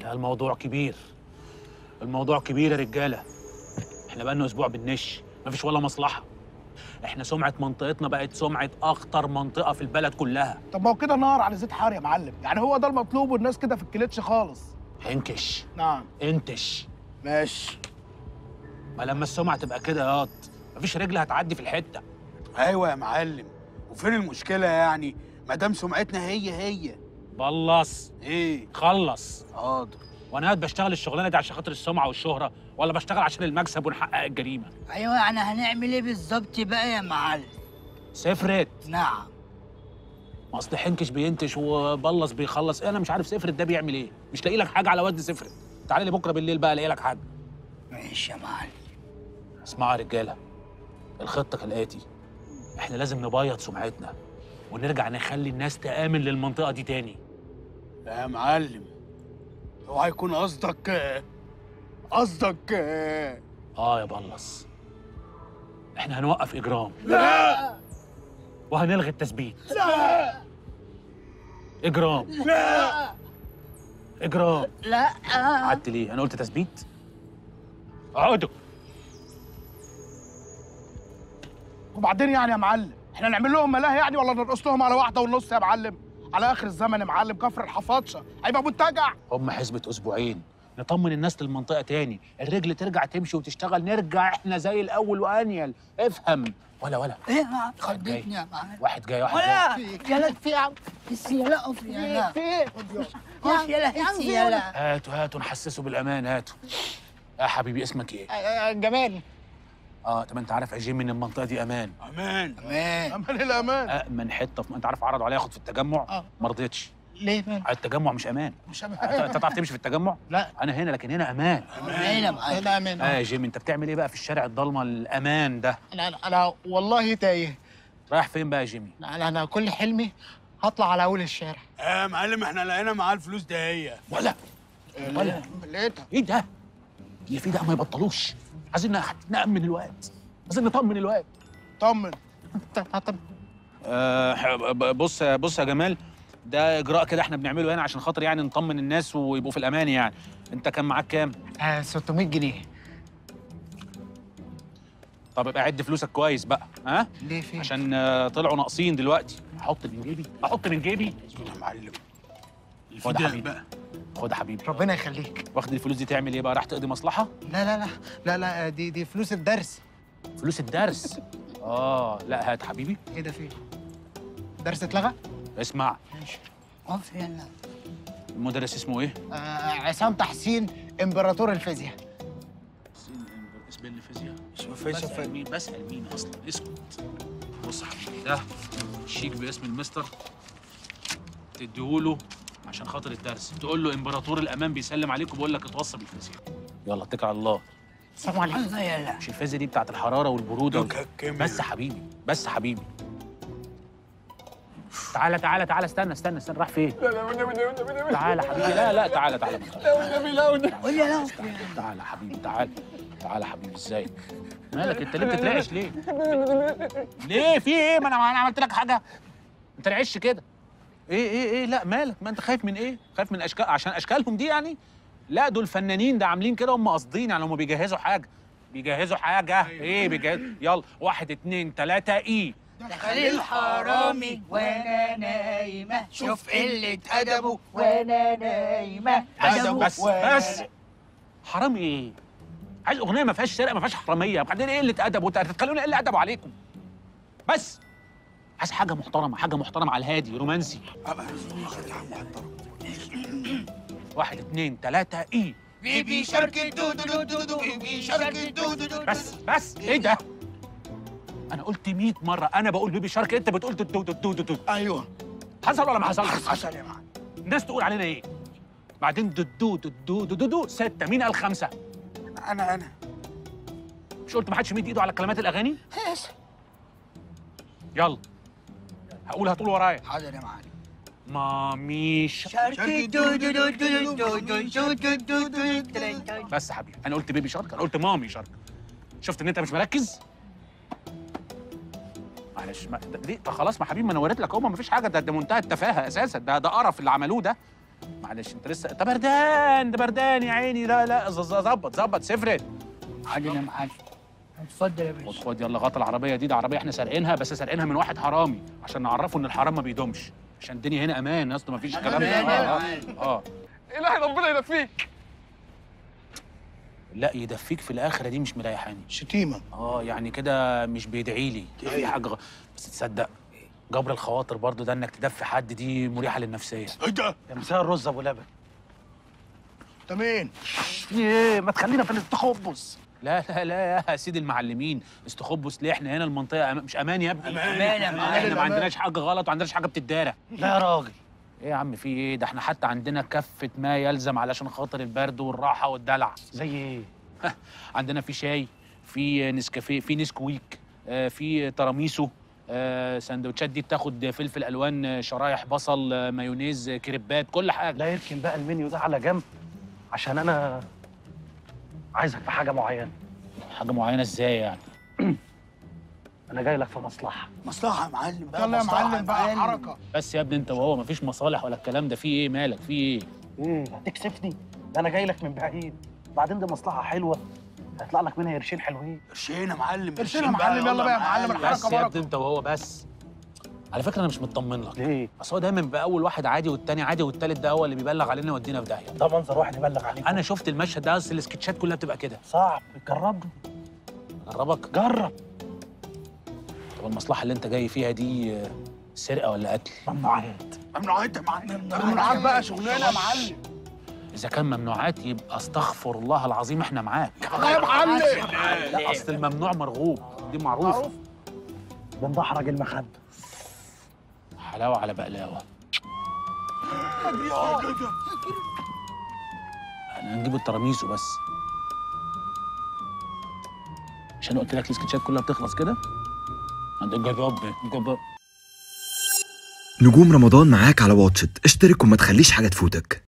لا الموضوع كبير الموضوع كبير يا رجاله احنا بقالنا اسبوع بننش مفيش ولا مصلحه احنا سمعه منطقتنا بقت سمعه اخطر منطقه في البلد كلها طب ما هو كده نار على زيت حار يا معلم يعني هو ده المطلوب والناس كده في الكليتش خالص انكش نعم انتش ماشي ما لما السمعه تبقى كده ياض مفيش رجل هتعدي في الحته ايوه يا معلم وفين المشكله يعني ما دام سمعتنا هي هي بلص ايه خلص حاضر وانا قاعد بشتغل الشغلانه دي عشان خاطر السمعه والشهره ولا بشتغل عشان المكسب ونحقق الجريمه ايوه يعني هنعمل ايه بالظبط بقى يا معلم سفرت نعم ما اصل حنكش بينتش وبلص بيخلص انا مش عارف سفرت ده بيعمل ايه مش لاقي لك حاجه على وزن سفرت تعالى لي بكره بالليل بقى الاقي لك حاجه ماشي يا معلم اسمعوا يا رجاله الخطه كالاتي احنا لازم نبيض سمعتنا ونرجع نخلي الناس تآمن للمنطقه دي تاني لا يا معلم اوعى يكون قصدك آه، قصدك آه، اه يا بلص احنا هنوقف اجرام لا وهنلغي التثبيت لا اجرام لا اجرام لا قعدت ليه انا قلت تثبيت اقعدوا وبعدين يعني يا معلم احنا نعمل لهم ملاهي يعني ولا نرقص لهم على واحده ونص يا معلم على اخر الزمن يا معلم كفر الحفاظشه هيبقى منتجع هم حسبة اسبوعين نطمن الناس للمنطقه تاني الرجل ترجع تمشي وتشتغل نرجع احنا زي الاول وانيل افهم ولا ولا ايه يا معلم خدتني يا معلم واحد جاي واحد جاي ولا يلا في عم السيالة اوف يلا اوف يلا السيالة هاتوا هاتوا نحسسه بالامان هاتوا يا حبيبي اسمك ايه جمال اه طب انت عارف يا جيمي ان المنطقه دي امان امان امان امان الامان امن حته في... انت عارف عرضوا عليا اخد في التجمع آه. ما رضيتش ليه مان التجمع مش امان مش انت امان أنت تعرف تمشي في التجمع لا انا هنا لكن هنا امان امان يا معلم لا امان اه يا جيمي انت بتعمل ايه بقى في الشارع الضلمه الامان ده انا انا انا والله تايه رايح فين بقى يا جيمي انا انا كل حلمي هطلع على اول الشارع آه يا معلم احنا لقينا معاه الفلوس ده هي ولا ولا لقيتها ايه ده اللي فيه ده ما يبطلوش عايزين نأمن الوقت عايزين نطمن الوقت طمن طب أه بص بص يا جمال ده اجراء كده احنا بنعمله هنا عشان خاطر يعني نطمن الناس ويبقوا في الامان يعني انت كان معاك كام آه 600 جنيه طب ابقى عد فلوسك كويس بقى ها ليه فين عشان آه، طلعوا ناقصين دلوقتي احط من جيبي احط من جيبي يا معلم خد يا الفداء حبيبي بقى خد يا حبيبي ربنا يخليك واخد الفلوس دي تعمل ايه بقى راح تقضي مصلحه لا لا لا لا لا دي دي فلوس الدرس فلوس الدرس اه لا هات حبيبي ايه ده فين درس اتلغى اسمع ماشي اوف يلا المدرس اسمه ايه آه عصام تحسين امبراطور الفيزياء اسم الفيزياء اسمه فيصل بسأل مين بسأل مين اصلا اسكت بص يا حبيبي ده شيك باسم المستر تديهوله عشان خاطر الدرس تقول له امبراطور الامان بيسلم عليك وبيقول لك اتوصى بالفيزياء يلا اتكل على الله السلام عليكم الله يلا مش الفيزياء دي بتاعت الحراره والبروده وال- دوكا كامل. بس يا حبيبي بس يا حبيبي تعالى تعالى تعالى استنى استنى استنى راح فين؟ تعالى يا حبيبي لا لا تعالى تعالى ما تخافش. قول يا لا تعالى يا حبيبي تعالى تعالى يا حبيبي ازيك مالك انت ليه بتترعش ليه ليه في ايه ما انا ما انا عملت لك حاجه ما ترعش كده ايه ايه ايه لا مالك ما انت خايف من ايه خايف من اشكال عشان اشكالهم دي يعني لا دول فنانين ده عاملين كده هم قاصدين يعني هم بيجهزوا حاجه بيجهزوا حاجه ايه بيجهز يلا واحد اتنين تلاته ايه خليل حرامي وانا نايمه شوف قله ادبه وانا نايمه بس أدبه بس وأنا بس حرامي ايه عايز اغنيه ما فيهاش سرقه ما فيهاش حراميه وبعدين ايه قله ادب وانت هتتخلوني قله ادب عليكم بس عايز حاجه محترمه حاجه محترمه على الهادي رومانسي واحد اتنين تلاته ايه بيبي شارك الدودو دودو دودو بيبي شارك الدودو دودو بس بس ايه ده انا قلت 100 مره انا بقول بيبي شارك انت بتقول دو دو دو دو دو ايوه حصل ولا ما حصلش حصل يا معلم الناس تقول علينا ايه بعدين دو دو دو دو دو دو, دو. ستة مين قال خمسة؟ انا انا مش قلت ما حدش يمد ايده على كلمات الاغاني؟ يلا هقول هتقول ورايا حاضر يا معلم ماميش شارك الدودو دودو دودو دودو دودو بس يا حبيبي انا قلت بيبي شارك انا قلت مامي شارك شفت ان انت مش مركز معلش ما ده- دي طب خلاص ما حبيبي ما انا وريت لك اهو ما فيش حاجه ده, ده منتهى التفاهه اساسا ده ده قرف اللي عملوه ده معلش انت لسه انت بردان ده بردان يا عيني لا لا ز- ز- ظبط ظبط سفرت حاضر يا معلم اتفضل يا خد باشا خد يلا غطى العربيه دي ده عربيه احنا سارقينها بس سارقينها من واحد حرامي عشان نعرفه ان الحرام ما بيدومش عشان الدنيا هنا امان يا اسطى ما فيش الكلام ده أمان يا اه اه الهي ربنا يلفيك لا يدفيك في الاخره دي مش مريحاني شتيمه اه يعني كده مش بيدعي لي في حاجه غ... بس تصدق جبر الخواطر برضو ده انك تدفي حد دي مريحه للنفسيه ايه ده؟ يا مساء الرز ابو لبن انت مين؟ في ايه ما تخلينا في الاستخبص لا لا لا يا سيدي المعلمين استخبص ليه احنا هنا المنطقه أم... مش امان يا ابني امان يا معلم احنا ما عندناش حاجه غلط وما عندناش حاجه بتتدارى لا يا راجل ايه يا عم في ايه ده احنا حتى عندنا كفه ما يلزم علشان خاطر البرد والراحه والدلع زي ايه عندنا في شاي في نسكافيه في نسكويك آه، في تراميسو آه، سندوتشات دي بتاخد فلفل الوان آه، شرايح بصل آه، مايونيز آه، كريبات كل حاجه لا يركن بقى المنيو ده على جنب عشان انا عايزك في حاجه معينه حاجه معينه ازاي يعني انا جاي لك في مصلحه مصلحه يا معلم بقى يلا يا مصلحة معلم بقى حركه بس يا ابني انت وهو مفيش مصالح ولا الكلام ده في ايه مالك في ايه ايه هتكسفني ده انا جاي لك من بعيد بعدين دي مصلحه حلوه هيطلع لك منها قرشين حلوين قرشين يا معلم قرشين يا معلم، يلا بقى يا معلم، الحركة بس يا بركة. ابني انت وهو بس على فكره انا مش مطمن لك ليه اصل هو دايما بيبقى اول واحد عادي والتاني عادي والتالت ده هو اللي بيبلغ علينا يودينا في داهيه ده منظر واحد يبلغ عليك انا شفت المشهد ده اصل السكتشات كلها بتبقى كده صعب جربني جربك جرب طب المصلحه اللي انت جاي فيها دي آه، سرقه ولا قتل ممنوعات ممنوعات يا معلم ممنوعات بقى شغلانه يا معلم اذا كان ممنوعات يبقى استغفر الله العظيم احنا معاك الله يا معلم لا اصل الممنوع مرغوب دي معروفه بندحرج المخده حلاوه على بقلاوه احنا هنجيب التراميسو بس مش انا قلت لك السكتشات كلها بتخلص كده عند الجراب الجراب نجوم رمضان معاك على واتشت اشترك وما تخليش حاجة تفوتك